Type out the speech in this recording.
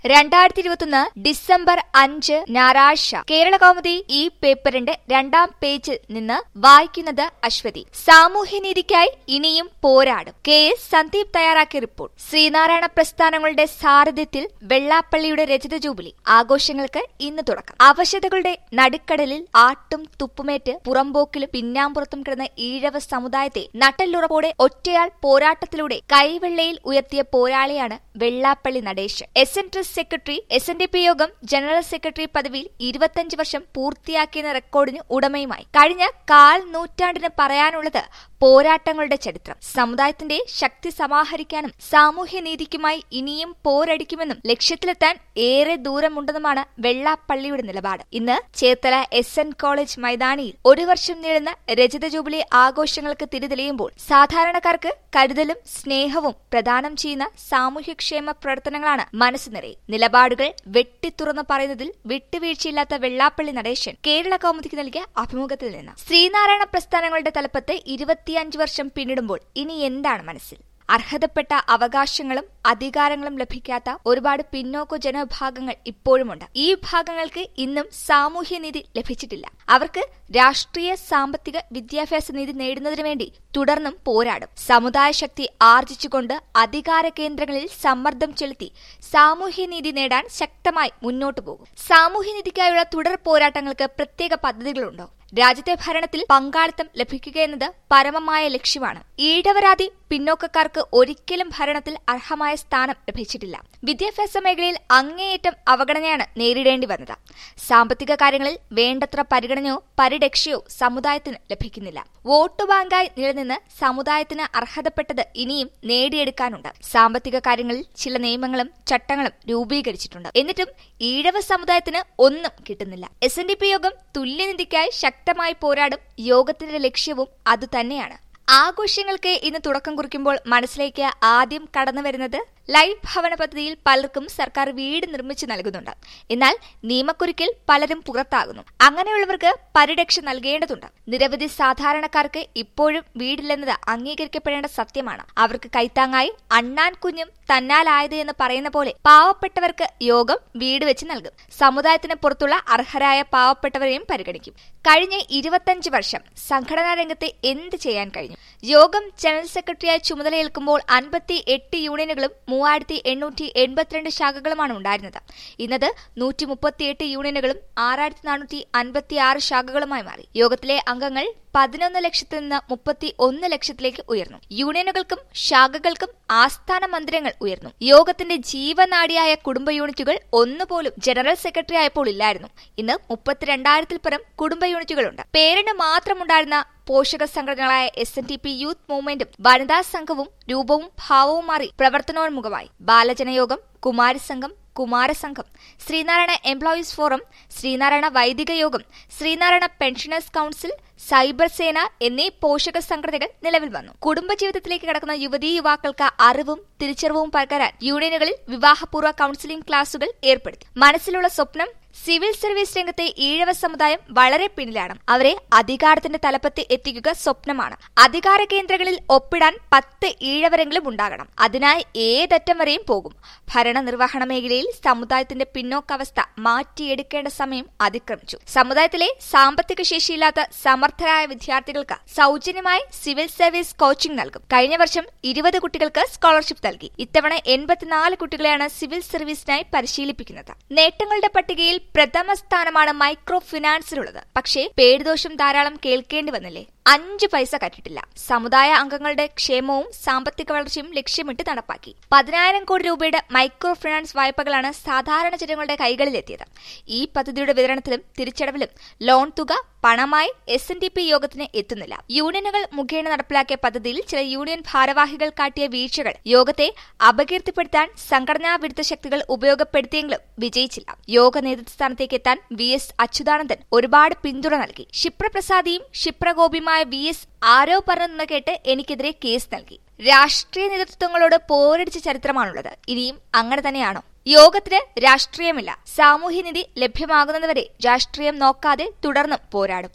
രണ്ടായിരത്തി ഇരുപത്തൊന്ന് ഡിസംബർ അഞ്ച് ഞായറാഴ്ച കേരള കൗമുദി ഈ പേപ്പറിന്റെ രണ്ടാം പേജിൽ നിന്ന് വായിക്കുന്നത് അശ്വതി സാമൂഹ്യനീതിക്കായി ഇനിയും പോരാടും കെ എസ് സന്ദീപ് തയ്യാറാക്കിയ റിപ്പോർട്ട് ശ്രീനാരായണ പ്രസ്ഥാനങ്ങളുടെ സാരഥ്യത്തിൽ വെള്ളാപ്പള്ളിയുടെ രജത ജൂബിലി ആഘോഷങ്ങൾക്ക് ഇന്ന് തുടക്കം അവശതകളുടെ നടുക്കടലിൽ ആട്ടും തുപ്പുമേറ്റ് പുറമ്പോക്കിലും പിന്നാമ്പുറത്തും കിടന്ന ഈഴവ സമുദായത്തെ നട്ടല്ലുറപ്പോടെ ഒറ്റയാൾ പോരാട്ടത്തിലൂടെ കൈവെള്ളയിൽ ഉയർത്തിയ പോരാളിയാണ് Vellappally Natesan S N trust secretary S N D P Yogam general secretary പദവിയിൽ ഇരുപത്തഞ്ച് വർഷം പൂർത്തിയാക്കിയ റെക്കോർഡിന് ഉടമയുമായി കഴിഞ്ഞ കാൽ നൂറ്റാണ്ടിന് പറയാനുള്ളത് പോരാട്ടങ്ങളുടെ ചരിത്രം സമുദായത്തിന്റെ ശക്തി സമാഹരിക്കാനും സാമൂഹ്യനീതിക്കുമായി ഇനിയും പോരടിക്കുമെന്നും ലക്ഷ്യത്തിലെത്താൻ ഏറെ ദൂരമുണ്ടെന്നുമാണ് വെള്ളാപ്പള്ളിയുടെ നിലപാട് ഇന്ന് ചേർത്തല എസ് എൻ കോളേജ് മൈതാനിയിൽ ഒരു വർഷം നീളുന്ന രജത ജൂബിലി ആഘോഷങ്ങൾക്ക് തിരിതെളിയുമ്പോൾ സാധാരണക്കാർക്ക് കരുതലും സ്നേഹവും പ്രദാനം ചെയ്യുന്ന സാമൂഹ്യക്ഷേമ പ്രവർത്തനങ്ങളാണ് മനസ്സ് നിറയെ നിലപാടുകൾ വെട്ടിത്തുറന്ന് പറയുന്നതിൽ വിട്ടുവീഴ്ചയില്ലാത്ത വെള്ളാപ്പള്ളി നടേശൻ കേരള കൗമുദിക്ക് നൽകിയ അഭിമുഖത്തിൽ നിന്ന് ശ്രീനാരായണ പ്രസ്ഥാനങ്ങളുടെ തലപ്പത്ത് ഇരുപത്തിയഞ്ച് വർഷം പിന്നിടുമ്പോൾ ഇനി എന്താണ് മനസ്സിൽ അർഹതപ്പെട്ട അവകാശങ്ങളും അധികാരങ്ങളും ലഭിക്കാത്ത ഒരുപാട് പിന്നോക്ക ജനവിഭാഗങ്ങൾ ഇപ്പോഴുമുണ്ട് ഈ വിഭാഗങ്ങൾക്ക് ഇന്നും സാമൂഹ്യനീതി ലഭിച്ചിട്ടില്ല അവർക്ക് രാഷ്ട്രീയ സാമ്പത്തിക വിദ്യാഭ്യാസ നീതി നേടുന്നതിനു വേണ്ടി തുടർന്നും പോരാടും സമുദായ ശക്തി ആർജിച്ചുകൊണ്ട് അധികാര കേന്ദ്രങ്ങളിൽ സമ്മർദ്ദം ചെലുത്തി സാമൂഹ്യനീതി നേടാൻ ശക്തമായി മുന്നോട്ടു പോകും സാമൂഹ്യനീതിക്കായുള്ള തുടർ പോരാട്ടങ്ങൾക്ക് പ്രത്യേക പദ്ധതികളുണ്ടോ രാജ്യത്തെ ഭരണത്തിൽ പങ്കാളിത്തം ലഭിക്കുക എന്നത് പരമമായ ലക്ഷ്യമാണ് ഈഴവരാതി പിന്നോക്കക്കാർക്ക് ഒരിക്കലും ഭരണത്തിൽ അർഹമായ സ്ഥാനം ലഭിച്ചിട്ടില്ല വിദ്യാഭ്യാസ മേഖലയിൽ അങ്ങേയറ്റം അവഗണനയാണ് നേരിടേണ്ടി വന്നത് സാമ്പത്തിക കാര്യങ്ങളിൽ വേണ്ടത്ര പരിഗണനയോ പരിരക്ഷയോ സമുദായത്തിന് ലഭിക്കുന്നില്ല വോട്ട് ബാങ്കായി നിലനിന്ന് സമുദായത്തിന് അർഹതപ്പെട്ടത് ഇനിയും നേടിയെടുക്കാനുണ്ട് സാമ്പത്തിക കാര്യങ്ങളിൽ ചില നിയമങ്ങളും ചട്ടങ്ങളും രൂപീകരിച്ചിട്ടുണ്ട് എന്നിട്ടും ഈഴവ സമുദായത്തിന് ഒന്നും കിട്ടുന്നില്ല എസ് എൻ ഡി പി യോഗം തുല്യനിധിക്കായി ശക്തമായി പോരാടും യോഗത്തിന്റെ ലക്ഷ്യവും അതുതന്നെയാണ് ആഘോഷങ്ങൾക്ക് ഇന്ന് തുടക്കം കുറിക്കുമ്പോൾ മനസ്സിലേക്ക് ആദ്യം കടന്നു വരുന്നത് ലൈഫ് ഭവന പദ്ധതിയിൽ പലർക്കും സർക്കാർ വീട് നിർമ്മിച്ചു നൽകുന്നുണ്ട് എന്നാൽ നിയമക്കുരുക്കിൽ പലരും പുറത്താകുന്നു അങ്ങനെയുള്ളവർക്ക് പരിരക്ഷ നൽകേണ്ടതുണ്ട് നിരവധി സാധാരണക്കാർക്ക് ഇപ്പോഴും വീടില്ലെന്നത് അംഗീകരിക്കപ്പെടേണ്ട സത്യമാണ് അവർക്ക് കൈത്താങ്ങായി അണ്ണാൻ കുഞ്ഞും തന്നാലായത് എന്ന് പറയുന്ന പോലെ പാവപ്പെട്ടവർക്ക് യോഗം വീട് വെച്ച് നൽകും സമുദായത്തിന് പുറത്തുള്ള അർഹരായ പാവപ്പെട്ടവരെയും പരിഗണിക്കും കഴിഞ്ഞ ഇരുപത്തഞ്ച് വർഷം സംഘടനാ രംഗത്ത് എന്ത് ചെയ്യാൻ കഴിഞ്ഞു യോഗം ജനറൽ സെക്രട്ടറിയായി ചുമതലയേൽക്കുമ്പോൾ അൻപത്തി എട്ട് യൂണിയനുകളും മൂവായിരത്തി എണ്ണൂറ്റി എൺപത്തിരണ്ട് ശാഖകളുമാണ് ഉണ്ടായിരുന്നത് ഇന്നത് നൂറ്റി മുപ്പത്തിയെട്ട് യൂണിയനുകളും ആറായിരത്തി നാനൂറ്റി അൻപത്തി ആറ് ശാഖകളുമായി മാറി യോഗത്തിലെ അംഗങ്ങൾ പതിനൊന്ന് ലക്ഷത്തിൽ നിന്ന് മുപ്പത്തി ഒന്ന് ലക്ഷത്തിലേക്ക് ഉയർന്നു യൂണിയനുകൾക്കും ശാഖകൾക്കും ആസ്ഥാന മന്ദിരങ്ങൾ ഉയർന്നു യോഗത്തിന്റെ ജീവനാടിയായ കുടുംബ യൂണിറ്റുകൾ ഒന്നുപോലും ജനറൽ സെക്രട്ടറി ആയപ്പോൾ ഇല്ലായിരുന്നു ഇന്ന് മുപ്പത്തിരണ്ടായിരത്തിൽ പരം കുടുംബ യൂണിറ്റുകളുണ്ട് പേരിന് മാത്രമുണ്ടായിരുന്ന പോഷക സംഘടനകളായ S N T P youth മൂവ്മെന്റും വനിതാ സംഘവും രൂപവും ഭാവവും മാറി പ്രവർത്തനോന്മുഖമായി Balajanayogam Kumarasangham Kumarasangham Sree Narayana employees forum Sree Narayana Vaidika Yogam Sreenarayana pensioners council cyber സേന എന്നീ പോഷക സംഘടനകൾ നിലവിൽ വന്നു കുടുംബജീവിതത്തിലേക്ക് കടക്കുന്ന യുവതീ യുവാക്കൾക്ക് അറിവും തിരിച്ചറിവും പകരാൻ യൂണിയനുകളിൽ വിവാഹപൂർവ്വ കൌൺസിലിംഗ് ക്ലാസുകൾ ഏർപ്പെടുത്തി മനസ്സിലുള്ള സ്വപ്നം സിവിൽ സർവീസ് രംഗത്തെ ഈഴവ സമുദായം വളരെ പിന്നിലാണ് അവരെ അധികാരത്തിന്റെ തലപ്പത്ത് എത്തിക്കുക സ്വപ്നമാണ് അധികാര കേന്ദ്രങ്ങളിൽ ഒപ്പിടാൻ പത്ത് ഈഴവരെങ്കിലും ഉണ്ടാകണം അതിനായി ഏതറ്റം വരെയും പോകും ഭരണനിർവഹണ മേഖലയിൽ സമുദായത്തിന്റെ പിന്നോക്കാവസ്ഥ മാറ്റിയെടുക്കേണ്ട സമയം അതിക്രമിച്ചു സമുദായത്തിലെ സാമ്പത്തിക ശേഷിയില്ലാത്ത സമർത്ഥരായ വിദ്യാർത്ഥികൾക്ക് സൗജന്യമായി സിവിൽ സർവീസ് കോച്ചിംഗ് നൽകും കഴിഞ്ഞ വർഷം ഇരുപത് കുട്ടികൾക്ക് സ്കോളർഷിപ്പ് നൽകി ഇത്തവണ എൺപത്തിനാല് കുട്ടികളെയാണ് സിവിൽ സർവീസിനായി പരിശീലിപ്പിക്കുന്നത് നേട്ടങ്ങളുടെ പട്ടികയിൽ പ്രഥമ സ്ഥാനമാണ് മൈക്രോ ഫിനാൻസിലുള്ളത് പക്ഷേ പേരുദോഷം ധാരാളം കേൾക്കേണ്ടി വന്നില്ലേ അഞ്ച് പൈസ കറ്റിട്ടില്ല സമുദായ അംഗങ്ങളുടെ ക്ഷേമവും സാമ്പത്തിക വളർച്ചയും ലക്ഷ്യമിട്ട് നടപ്പാക്കി പതിനായിരം കോടി രൂപയുടെ മൈക്രോ ഫിനാൻസ് വായ്പകളാണ് സാധാരണ ജനങ്ങളുടെ കൈകളിലെത്തിയത് ഈ പദ്ധതിയുടെ വിതരണത്തിലും തിരിച്ചടവിലും ലോൺ തുക പണമായി എസ് എൻ ഡി പി യോഗത്തിന് എത്തുന്നില്ല യൂണിയനുകൾ മുഖേന നടപ്പിലാക്കിയ പദ്ധതിയിൽ ചില യൂണിയൻ ഭാരവാഹികൾ കാട്ടിയ വീഴ്ചകൾ യോഗത്തെ അപകീർത്തിപ്പെടുത്താൻ സംഘടനാ വിരുദ്ധ ശക്തികൾ ഉപയോഗപ്പെടുത്തിയെങ്കിലും വിജയിച്ചില്ല യോഗ നേതൃസ്ഥാനത്തേക്ക് എത്താൻ വി എസ് അച്യുതാനന്ദൻ ഒരുപാട് പിന്തുണ നൽകി ക്ഷിപ്രപ്രസാദിയും ക്ഷിപ്രഗോപിയുമായ വി എസ് ആരോ പറഞ്ഞെന്ന് കേട്ട് എനിക്കെതിരെ കേസ് നൽകി രാഷ്ട്രീയ നേതൃത്വങ്ങളോട് പോരടിച്ച ചരിത്രമാണുള്ളത് ഇനിയും അങ്ങനെ തന്നെയാണോ യോഗത്തിന് രാഷ്ട്രീയമില്ല സാമൂഹ്യനിധി ലഭ്യമാകുന്നതുവരെ രാഷ്ട്രീയം നോക്കാതെ തുടർന്നും പോരാടും